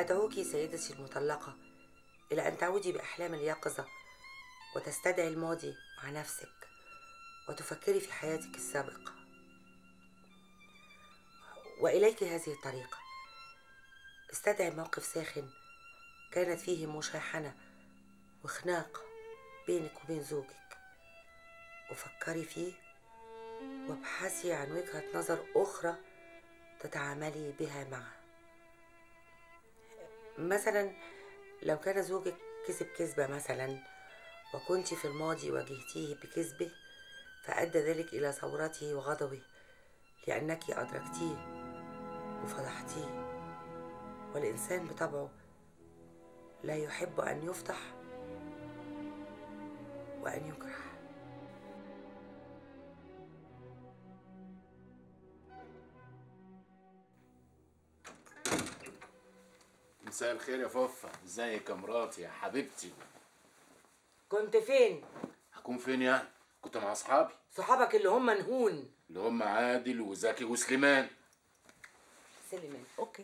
أدعوك سيدتي المطلقة إلى أن تعودي بأحلام اليقظة وتستدعي الماضي مع نفسك وتفكري في حياتك السابقة وإليك هذه الطريقة استدعي موقف ساخن كانت فيه مشاحنة وخناق بينك وبين زوجك وفكري فيه وابحثي عن وجهة نظر أخرى تتعاملي بها معه مثلا لو كان زوجك كذب كذبة مثلا وكنت في الماضي واجهتيه بكذبه فأدى ذلك إلى ثورته وغضبه لأنك أدركتيه وفضحتيه والإنسان بطبعه لا يحب أن يفضح وأن يجرح مساء الخير يا فوفا ازيك يا مراتي يا حبيبتي كنت فين؟ هكون فين يعني كنت مع اصحابي صحابك اللي هم نهون اللي هم عادل وزكي وسليمان سليمان أوكي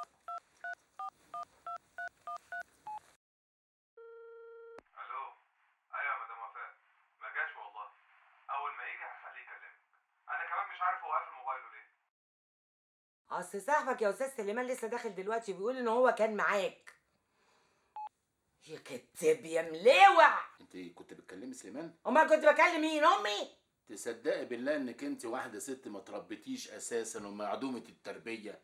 الو ايوه يا مدام وفاء ما جاش والله اول ما يجي هخليه يكلمك انا كمان مش عارف هو قافل موبايله ليه أصل صاحبك يا أستاذ سليمان لسه داخل دلوقتي بيقول إن هو كان معاك يا كتاب يا ملاوع انت كنت بتكلمي سليمان أمال كنت بكلم مين أمي؟ تصدقي بالله انك انت واحده ست ما تربيتيش اساسا ومعدومه التربيه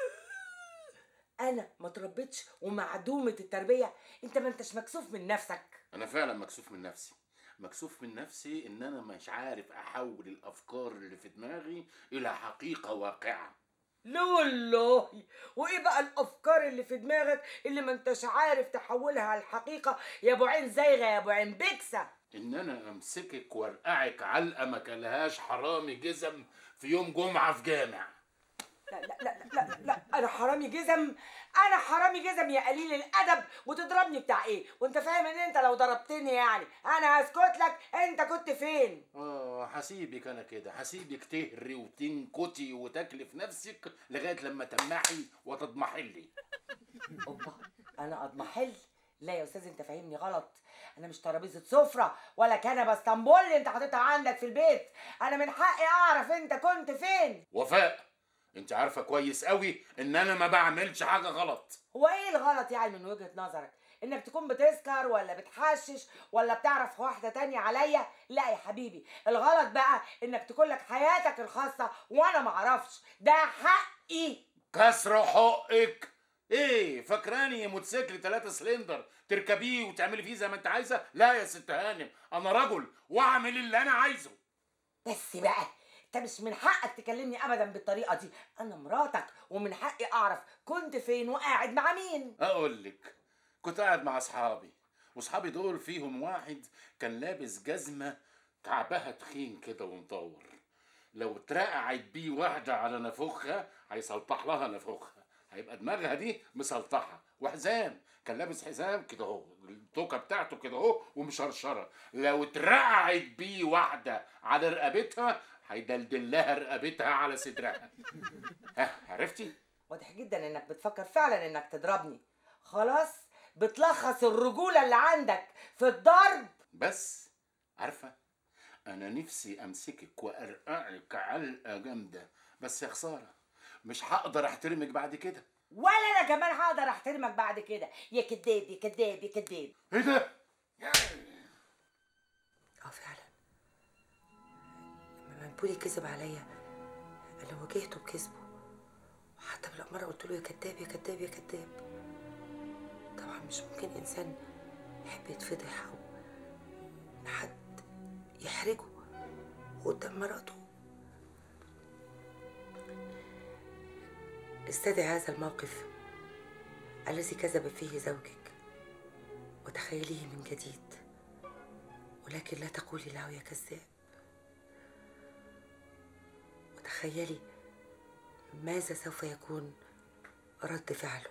أنا ما تربيتش ومعدومة التربية أنت ما أنتش مكسوف من نفسك انا فعلا مكسوف من نفسي مكسوف من نفسي ان انا مش عارف احول الافكار اللي في دماغي الى حقيقه واقعه لا والله وايه بقى الافكار اللي في دماغك اللي ما انتش عارف تحولها لحقيقه يا ابو عين زايغه يا ابو عين بكسه ان انا امسكك وارقعك علقه ما كلهاش حرامي جزم في يوم جمعه في جامع لا لا لا لا لا, لا. انا حرامي جزم انا حرامي جزم يا قليل الادب وتضربني بتاع ايه وانت فاهم ان انت لو ضربتني يعني انا هسكت لك انت كنت فين اه هسيبك انا كده هسيبك تهري وتنكتي وتاكلي في نفسك لغايه لما تمحي وتضمحلي اوبا انا اضمحل لا يا استاذ انت فاهمني غلط انا مش ترابيزه سفره ولا كنبه اسطنبول انت حاططها عندك في البيت انا من حقي اعرف انت كنت فين وفاء انت عارفه كويس قوي ان انا ما بعملش حاجه غلط هو ايه الغلط يعني من وجهة نظرك انك تكون بتسكر ولا بتحشش ولا بتعرف واحدة تانية عليا لا يا حبيبي الغلط بقى انك تكون لك حياتك الخاصة وانا معرفش ده حقي كسر حقك ايه فاكراني موتوسيكل 3 سلندر تركبيه وتعملي فيه زي ما انت عايزه لا يا ست هانم انا رجل واعمل اللي انا عايزه بس بقى انت مش من حقك تكلمني ابدا بالطريقة دي انا مراتك ومن حقي اعرف كنت فين وقاعد مع مين اقول لك كنت قاعد مع اصحابي واصحابي دول فيهم واحد كان لابس جزمه كعبها تخين كده ومطور لو اترقعت بيه واحده على نافوخها هيسلطح لها نافوخها هيبقى دماغها دي مسلطحه وحزام كان لابس حزام كده اهو التوكه بتاعته كده اهو ومشرشره لو اترقعت بيه واحده على رقبتها هيدلدل لها رقبتها على صدرها ها عرفتي واضح جدا انك بتفكر فعلا انك تضربني خلاص بتلخص الرجولة اللي عندك في الضرب بس عارفه انا نفسي امسكك وارقعك علقه جامده بس يا خساره مش هقدر احترمك بعد كده ولا انا كمان هقدر احترمك بعد كده يا كداب يا كداب يا كداب ايه ده اه فعلا لما منبولي كذب عليا انا واجهته بكذبه وحتى بالأمارة قلت له يا كداب يا كداب يا كداب طبعا مش ممكن انسان يحب يتفضح او إن حد يحرجه قدام مراته استدعي هذا الموقف الذي كذب فيه زوجك وتخيليه من جديد ولكن لا تقولي له يا كذاب وتخيلي ماذا سوف يكون رد فعله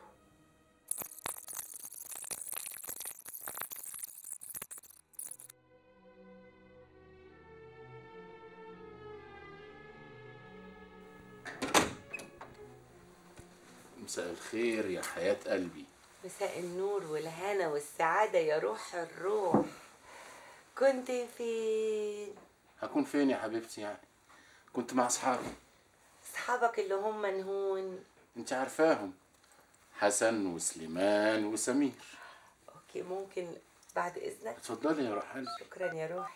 مساء الخير يا حياة قلبي مساء النور والهنا والسعادة يا روح الروح كنت فين؟ هكون فين يا حبيبتي يعني كنت مع اصحابي أصحابك اللي هم نهون انت عارفاهم حسن وسليمان وسمير أوكي ممكن بعد إذنك اتفضلي يا روح قلبي شكرا يا روحي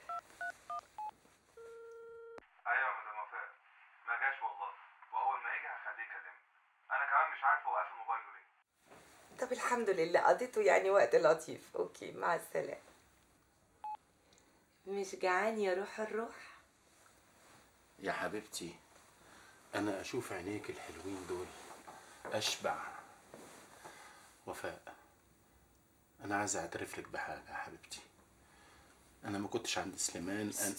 ايوه يا مدام وفاء ما جاش والله واول ما يجي هخليه يكلمك انا كمان مش عارف هو قافل موبايله ليه طب الحمد لله قضيته يعني وقت لطيف أوكي مع السلامة مش جعان يا روح الروح؟ يا حبيبتي انا اشوف عينيك الحلوين دول اشبع وفاء انا عايز اعترف لك بحاجه يا حبيبتي انا ما كنتش عند سليمان أنا...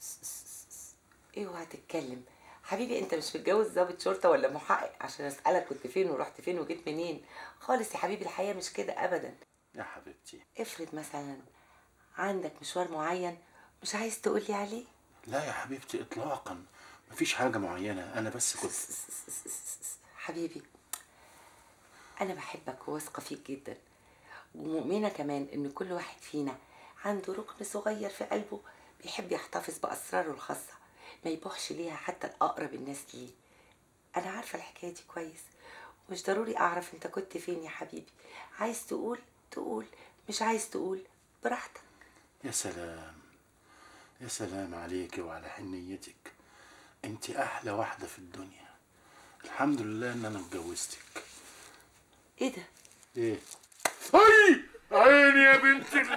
اوعى تتكلم حبيبي انت مش متجوز ضابط شرطه ولا محقق عشان اسالك كنت فين ورحت فين وجيت منين خالص يا حبيبي الحياه مش كده ابدا يا حبيبتي افرض مثلا عندك مشوار معين مش عايز تقولي عليه لا يا حبيبتي اطلاقا مفيش حاجه معينه انا بس كنت حبيبي انا بحبك وواثقه فيك جدا ومؤمنه كمان ان كل واحد فينا عنده ركن صغير في قلبه بيحب يحتفظ باسراره الخاصه ما يبوحش ليها حتى الاقرب الناس ليه انا عارفه الحكايه دي كويس ومش ضروري اعرف انت كنت فين يا حبيبي عايز تقول تقول مش عايز تقول براحتك يا سلام يا سلام عليكي وعلى حنيتك انت احلى واحده في الدنيا الحمد لله ان انا اتجوزتك ايه ده ايه اي عيني يا بنت ال-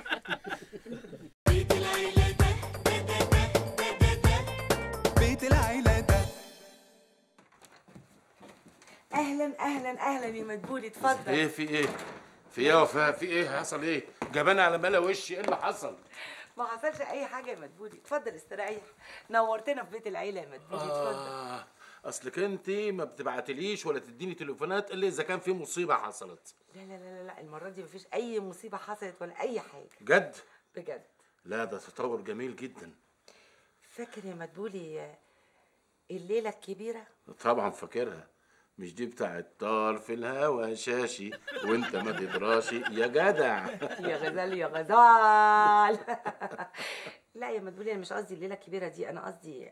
بيت العيلة ده اهلا اهلا اهلا يا مدبولي اتفضل ايه في ايه في ايه يا وفاء في ايه حصل ايه جبان على ملا وشي ايه اللي حصل ما حصلش اي حاجه يا مدبولي اتفضل استريح نورتنا في بيت العيله يا مدبولي اتفضل آه اصلك انت ما بتبعتليش ولا تديني تليفونات الا اذا كان في مصيبه حصلت لا لا لا لا, لا المره دي مفيش اي مصيبه حصلت ولا اي حاجه جد بجد لا ده تطور جميل جدا فاكر يا مدبولي آه، الليله الكبيره طبعا فاكرها مش دي بتاعت طار في الهوى شاشي وانت ما تدراشي يا جدع يا غزال يا غزال لا يا مدبولي انا مش قصدي الليله الكبيره دي انا قصدي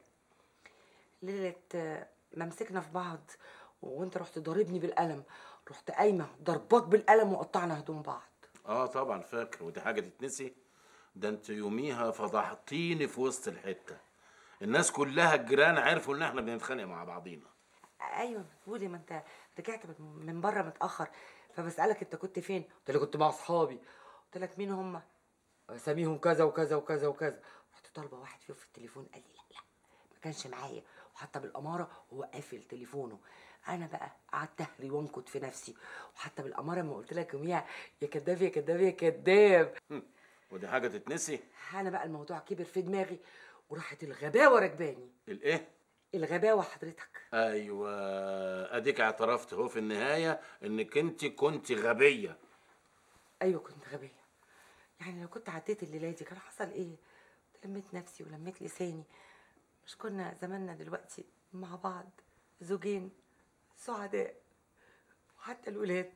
ليله آه، ما مسكنا في بعض وانت رحت ضاربني بالقلم رحت قايمه ضرباك بالقلم وقطعنا هدوم بعض اه طبعا فاكر ودي حاجه تتنسي ده انت يوميها فضحتيني في وسط الحته الناس كلها الجيران عرفوا ان احنا بنتخانق مع بعضينا ايوه مدبولي ما انت رجعت من- من بره متاخر فبسالك انت كنت فين قلت لك كنت مع اصحابي قلت لك مين هم اساميهم كذا وكذا وكذا وكذا رحت طالبه واحد فيهم في التليفون قال لي لا لا ما كانش معايا وحتى بالاماره هو قافل تليفونه انا بقى قعدت اهري وانكت في نفسي وحتى بالاماره ما قلت لك يوميها يا كداب يا كداب يا كداب ودي حاجه تتنسي انا بقى الموضوع كبر في دماغي وراحت الغباوه راكباني الايه الغباوه حضرتك ايوه اديك اعترفت اهو في النهايه انك انت كنت غبيه ايوه كنت غبيه يعني لو كنت عديت الليله دي كان حصل ايه كنت لميت نفسي ولميت لساني مش كنا زماننا دلوقتي مع بعض زوجين سعداء وحتى الولاد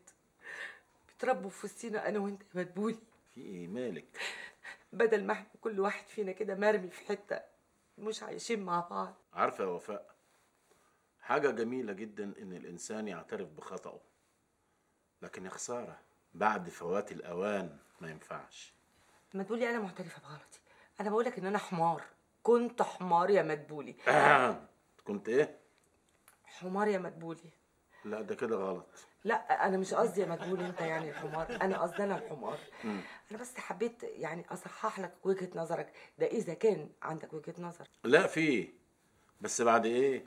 بيتربوا في وسطينا انا وانت يا مدبولي في ايه مالك بدل ما احنا كل واحد فينا كده مرمي في حته مش عايشين مع بعض عارفه يا وفاء حاجه جميله جدا ان الانسان يعترف بخطأه لكن يا خساره بعد فوات الاوان ما ينفعش ما تقولي انا معترفه بغلطي انا بقولك ان انا حمار كنت حمار يا مدبولي كنت ايه حمار يا مدبولي لا ده كده غلط لا انا مش قصدي يا مدبولي انت يعني الحمار انا قصدي انا الحمار انا بس حبيت يعني اصحح لك وجهه نظرك ده اذا كان عندك وجهه نظر لا في بس بعد ايه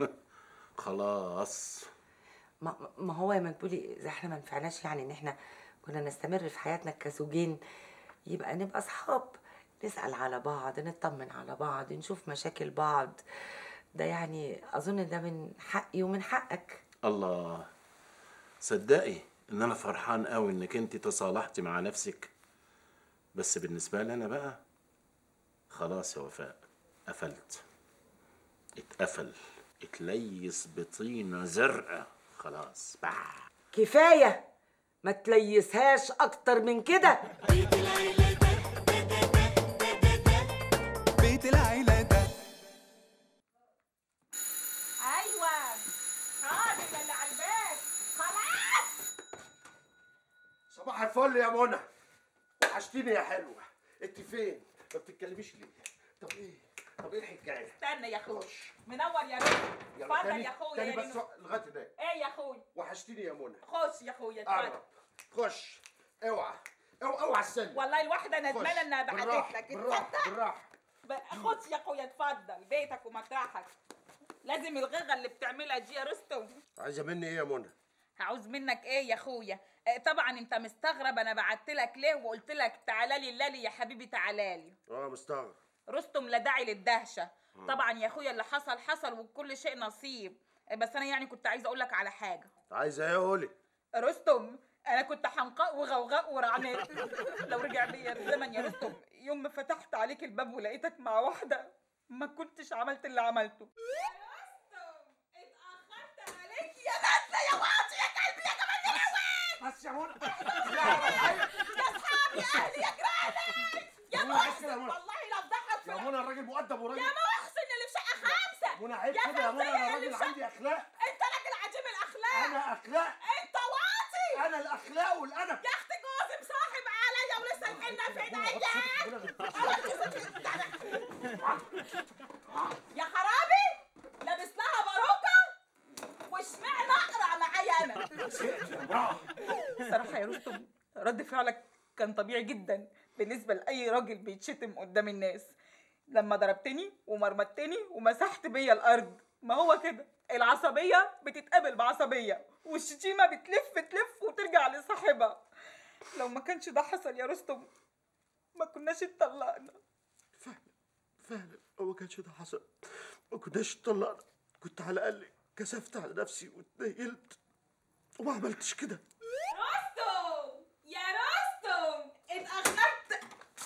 خلاص ما, ما هو يا مدبولي اذا احنا ما نفعناش يعني ان احنا كنا نستمر في حياتنا كزوجين يبقى نبقى اصحاب نسال على بعض نطمن على بعض نشوف مشاكل بعض ده يعني اظن ده من حقي ومن حقك الله صدقي ان انا فرحان قوي انك انت تصالحتي مع نفسك بس بالنسبه لي انا بقى خلاص يا وفاء قفلت اتقفل اتليس بطينه زرقاء خلاص بقى كفايه ما تليسهاش اكتر من كده بيت العيلة ده ايوه حاضر اللي على الباب خلاص صباح الفل يا منى وحشتيني يا حلوه انت فين ما بتتكلميش ليه طب ايه طب ايه الحكايه استنى يا اخويا منور يا روح يلا اتفضل تاني- يا اخويا تاني يا بس نينو. لغايه هناك ايه يا اخويا وحشتيني يا منى خش يا اخويا اتفضل قرب خش اوعى اوعى اوعى السلم والله الواحده ندمانه انها بعتت بالراحه لك بالراحه تصدق؟ بالراحه ب- خش يا اخويا اتفضل بيتك ومطرحك لازم الغيغه اللي بتعملها دي يا رستم عايزه مني ايه يا منى هعوز منك ايه يا اخويا آه، طبعا انت مستغرب انا بعت لك ليه وقلت لك تعالى لي لالي يا حبيبي تعالى لي اه مستغرب رستم لا داعي للدهشه طبعا يا اخويا اللي حصل حصل وكل شيء نصيب بس انا يعني كنت عايزه اقول لك على حاجه عايزه ايه قولي رستم انا كنت حمقاء وغوغاء ورعنات لو رجع بيا الزمن يا رستم يوم ما فتحت عليك الباب ولقيتك مع واحده ما كنتش عملت اللي عملته يا رستم اتاخرت عليك يا نازله يا واطي يا قلبي يا كمان بس يا منى يا اصحابي يا اهلي يا جيراني يا منى، محسن بس يا منى. والله لو ضحك يا في منى الراجل مؤدب وراجل يا محسن اللي في شقه خمسه منى عيب يا كده يا منى فوزية انا اللي راجل في عندي اخلاق انت راجل عجيب الاخلاق انا اخلاق انت واطي انا الاخلاق والادب يا اختي جوزي مصاحب عليا ولسه الحنه في ايديا يا خرابي لابس لها باروكه واشمعنى اقرع معايا انا صراحه يا رستم رد فعلك كان طبيعي جدا بالنسبه لاي راجل بيتشتم قدام الناس لما ضربتني ومرمطتني ومسحت بيا الارض ما هو كده العصبيه بتتقابل بعصبيه والشتيمه بتلف تلف وترجع لصاحبها لو ما كانش ده حصل يا رستم ما كناش اتطلقنا فعلا هو ما كانش ده حصل ما كناش اتطلقنا كنت على الاقل كسفت على نفسي واتنيلت وما عملتش كده رستم يا رستم اتأخرت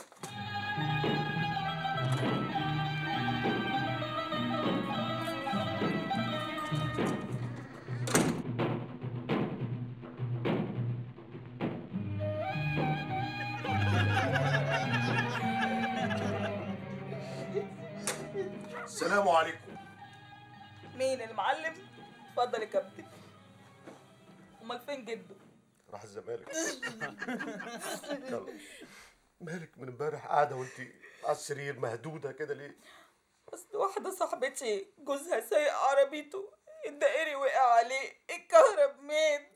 السلام عليكم مين المعلم؟ اتفضل يا كابتن امال فين جده؟ راح الزمالك يلا مالك من امبارح قاعده وانت على السرير مهدوده كده ليه؟ اصل واحدة صاحبتي جوزها سايق عربيته الدائري وقع عليه الكهرب مات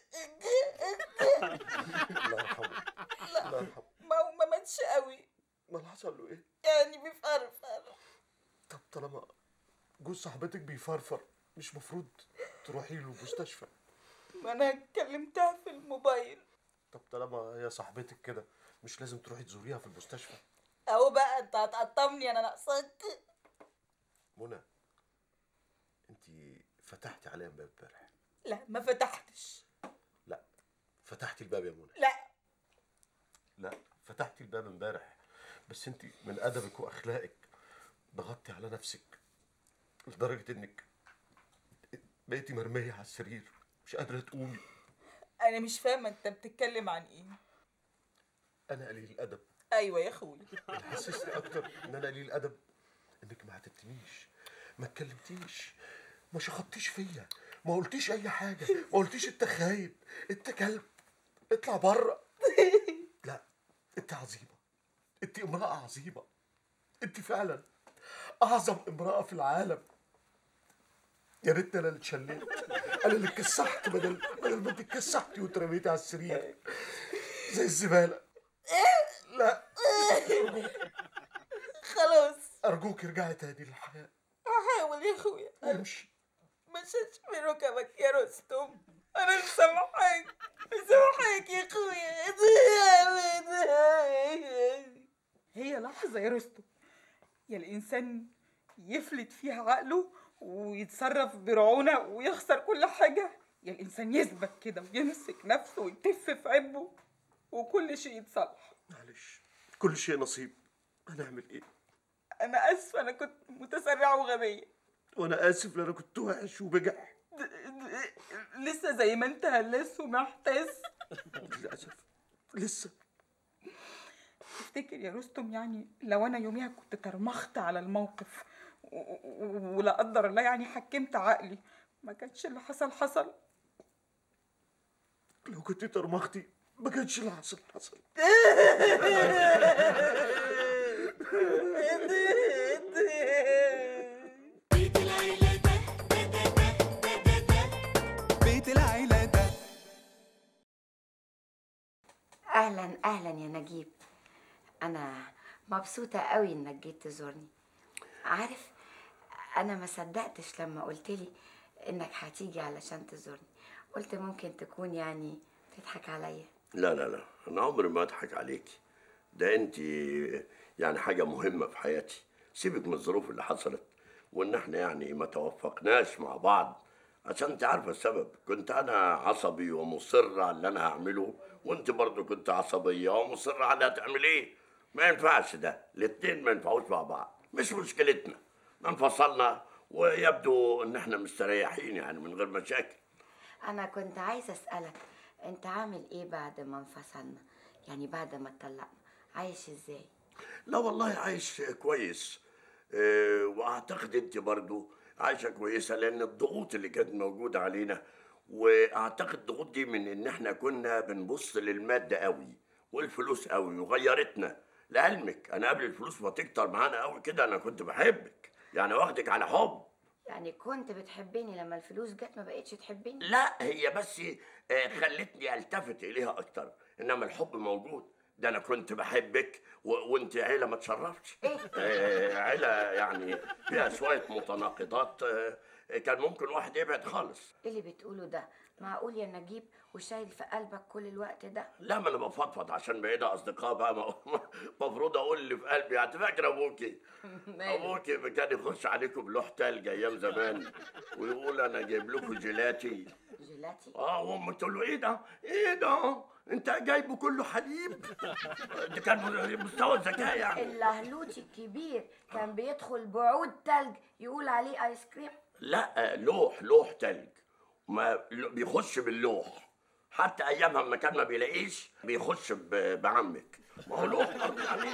الله يرحمه الله يرحمه ما هو ما ماتش قوي ما اللي حصل له ايه؟ يعني بيفرفر طب طالما جوز صاحبتك بيفرفر مش مفروض تروحي له المستشفى ما انا كلمتها في الموبايل طب طالما هي صاحبتك كده مش لازم تروحي تزوريها في المستشفى اهو بقى انت هتقطمني انا ناقصاك منى انت فتحتي عليا الباب امبارح لا ما فتحتش لا فتحتي الباب يا منى لا لا فتحتي الباب امبارح بس انت من ادبك واخلاقك ضغطتي على نفسك لدرجه انك بقيتي مرميه على السرير مش قادره تقومي انا مش فاهمه انت بتتكلم عن ايه انا قليل الادب ايوه يا اخويا اللي حسسني اكتر ان انا قليل الادب انك ما عاتبتنيش ما اتكلمتيش ما شخطتيش فيا ما قلتيش اي حاجه ما قلتيش انت خايب انت كلب اطلع بره لا انت عظيمه انت امراه عظيمه انت فعلا اعظم امراه في العالم يا ريت انا اللي اتشليت انا اللي اتكسحت بدل بدل ما انت اتكسحتي واترميتي على السرير زي الزباله لا خلاص ارجوك ارجعي تاني للحياه هحاول يا اخويا امشي مش هشفي ركبك يا رستم انا مسامحاك مسامحاك يا اخويا هي لحظة يا رستم يا الإنسان يفلت فيها عقله ويتصرف برعونة ويخسر كل حاجة يا الإنسان يثبت كده ويمسك نفسه ويتف في عبه وكل شيء يتصلح معلش كل شيء نصيب هنعمل ايه أنا آسفة أنا كنت متسرعة وغبية وانا اسف لأن انا كنت وحش وبجح لسه زي ما انت هلاس ومحتاس للاسف لسه تفتكر يا رستم يعني لو انا يوميها كنت ترمخت على الموقف و- و- ولا قدر الله يعني حكمت عقلي ما كانش اللي حصل حصل لو كنت ترمختي ما كانش اللي حصل حصل بيت العيلة ده اهلا اهلا يا نجيب انا مبسوطه قوي انك جيت تزورني عارف انا ما صدقتش لما قلت لي انك هتيجي علشان تزورني قلت ممكن تكون يعني بتضحك عليا لا لا لا انا عمري ما اضحك عليكي ده انت يعني حاجه مهمه في حياتي سيبك من الظروف اللي حصلت وان احنا يعني ما توفقناش مع بعض عشان انت عارفه السبب كنت انا عصبي ومصر على اللي انا هعمله وانت برضو كنت عصبيه ومصر على اللي هتعمليه ما ينفعش ده الاتنين ما ينفعوش مع بعض مش مشكلتنا ما انفصلنا ويبدو ان احنا مستريحين يعني من غير مشاكل انا كنت عايزه اسالك انت عامل ايه بعد ما انفصلنا يعني بعد ما اتطلقنا عايش ازاي لا والله عايش كويس آه، واعتقد انت برضو عايشه كويسه لان الضغوط اللي كانت موجوده علينا واعتقد الضغوط دي من ان احنا كنا بنبص للماده قوي والفلوس قوي وغيرتنا لعلمك انا قبل الفلوس ما تكتر معانا قوي كده انا كنت بحبك يعني واخدك على حب يعني كنت بتحبني لما الفلوس جت ما بقتش تحبني لا هي بس آه، خلتني التفت اليها اكتر انما الحب موجود ده انا كنت بحبك و... وانت عيله ما تشرفش آه، عيله يعني فيها شويه متناقضات آه، كان ممكن واحد يبعد خالص ايه اللي بتقوله ده معقول يا نجيب وشايل في قلبك كل الوقت ده لا ما انا بفضفض عشان بقينا اصدقاء بقى المفروض اقول اللي في قلبي انت فاكر ابوكي ابوكي كان يخش عليكم بلوح تلج ايام زمان ويقول انا جايب لكم جيلاتي جيلاتي اه وامك تقول له ايه ده؟ ايه ده؟ انت جايبه كله حليب؟ ده كان مستوى الذكاء يعني اللهلوتي الكبير كان بيدخل بعود تلج يقول عليه ايس كريم لا لوح لوح تلج ما بيخش باللوح حتى ايامها لما كان ما بيلاقيش بيخش ب- بعمك ما هو لوح برضه يعني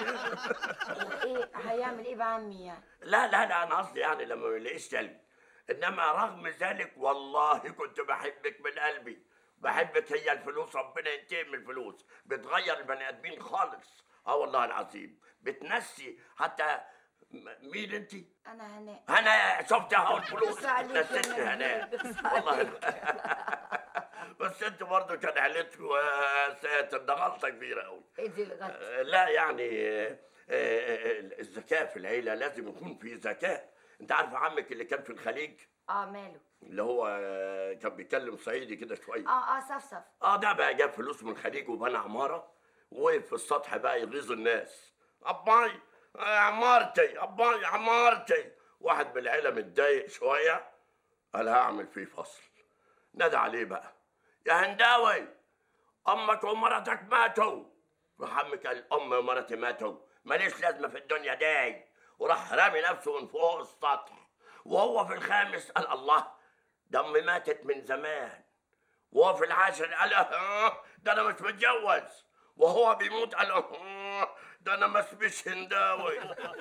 ايه هيعمل ايه بعمي يعني لا لا لا انا قصدي يعني لما ما يلاقيش تلج انما رغم ذلك والله كنت بحبك من قلبي بحبك هي الفلوس ربنا ينتقم من الفلوس بتغير البني ادمين خالص اه والله العظيم بتنسي حتى م- مين انت؟ انا هناء هنا شفت اهو الفلوس بس عليك يا نسيتني نجيب، هناء بس والله بس انت برضه كان عيلتكم يا ساتر ده غلطه كبيره قوي ايه دي الغلط لا يعني آه، آه، الذكاء في العيله لازم يكون في ذكاء انت عارف عمك اللي كان في الخليج اه ماله اللي هو آه، كان بيتكلم صعيدي كده شويه اه اه صفصف اه ده بقى جاب فلوس من الخليج وبنى عماره ووقف في السطح بقى يغيظ الناس اباي آه، عمارتي اباي عمارتي واحد من العيله متضايق شويه قال هعمل فيه فصل نادى عليه بقى يا هنداوي امك ومرتك ماتوا راح عمك قال امي ومرتي ماتوا ماليش لازمه في الدنيا دي وراح رامي نفسه من فوق السطح وهو في الخامس قال الله ده امي ماتت من زمان وهو في العاشر قال اه ده انا مش متجوز وهو بيموت قال اه ده انا ما اسميش هنداوي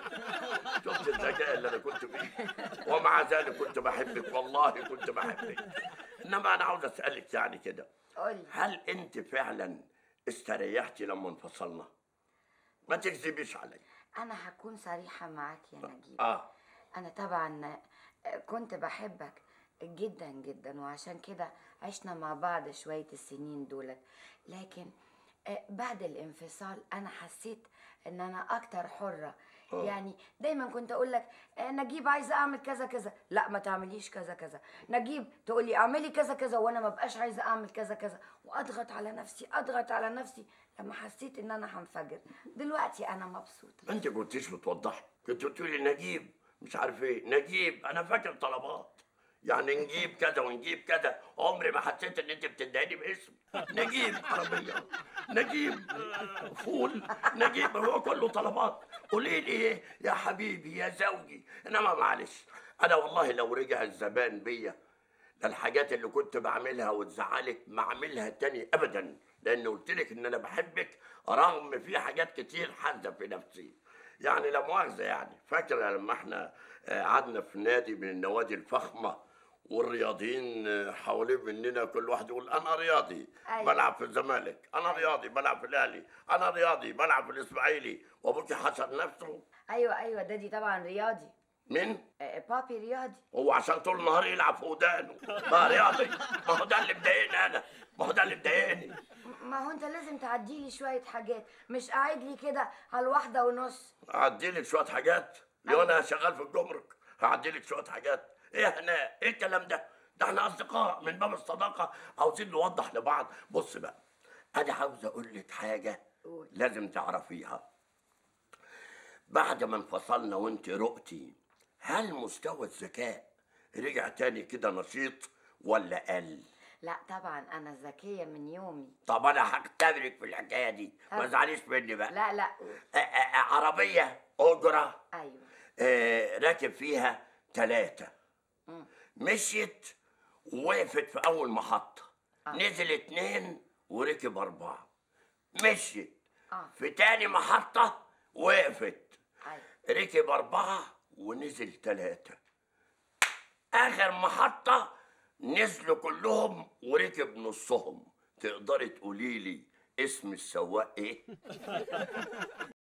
شفت الذكاء اللي انا كنت فيه ومع ذلك كنت بحبك والله كنت بحبك انما انا عاوز اسالك يعني كده قولي هل انت فعلا استريحتي لما انفصلنا ما تكذبيش علي انا هكون صريحه معاك يا نجيب اه انا طبعا كنت بحبك جدا جدا وعشان كده عشنا مع بعض شويه السنين دولت لكن آه، بعد الانفصال انا حسيت ان انا اكتر حره آه. يعني دايما كنت اقول لك آه، نجيب عايزه اعمل كذا كذا لا ما تعمليش كذا كذا نجيب تقول لي اعملي كذا كذا وانا ما بقاش عايزه اعمل كذا كذا واضغط على نفسي اضغط على نفسي لما حسيت ان انا هنفجر دلوقتي انا مبسوطه انت كنتيش بتوضحي كنت بتقولي نجيب مش عارف ايه نجيب انا فاكر طلبات يعني نجيب كذا ونجيب كذا عمري ما حسيت ان انت بتدعيني باسم نجيب عربيه نجيب آه، فول نجيب هو كله طلبات قولي لي ايه يا حبيبي يا زوجي انما معلش انا والله لو رجع الزمان بيا للحاجات اللي كنت بعملها وتزعلك ما اعملها تاني ابدا لان قلت لك ان انا بحبك رغم في حاجات كتير حادة في نفسي يعني لا مؤاخذه يعني فاكره لما احنا آه، قعدنا في نادي من النوادي الفخمه والرياضيين آه، حوالين مننا كل واحد يقول انا رياضي أيوة. بلعب في الزمالك انا رياضي بلعب في الاهلي انا رياضي بلعب في الاسماعيلي وابوكي حشر نفسه ايوه ايوه دادي طبعا رياضي مين آه، بابي رياضي هو عشان طول النهار يلعب في ودانه ما رياضي ما هو ده اللي مضايقني انا ما هو ده اللي مضايقني ما هو انت لازم تعدي لي شويه حاجات مش قاعد لي كده على الواحده ونص اعدي لك شويه حاجات لو انا شغال في الجمرك هعدي لك شويه حاجات ايه يا هناء ايه الكلام ده ده احنا اصدقاء من باب الصداقه عاوزين نوضح لبعض بص بقى انا عاوز اقول لك حاجه قول. لازم تعرفيها بعد ما انفصلنا وانت رقتي هل مستوى الذكاء رجع تاني كده نشيط ولا قل لا طبعا انا ذكيه من يومي طب انا هختبرك في الحكايه دي ما أه. تزعليش مني بقى لا لا قول. آه، آه، آه، عربيه اجره ايوه آه، راكب فيها ثلاثة مشيت ووقفت في أول محطة نزل اتنين وركب أربعة مشيت آه. في تاني محطة وقفت ايوه ركب أربعة ونزل ثلاثة آخر محطة نزلوا كلهم وركب نصهم تقدري تقولي لي اسم السواق ايه؟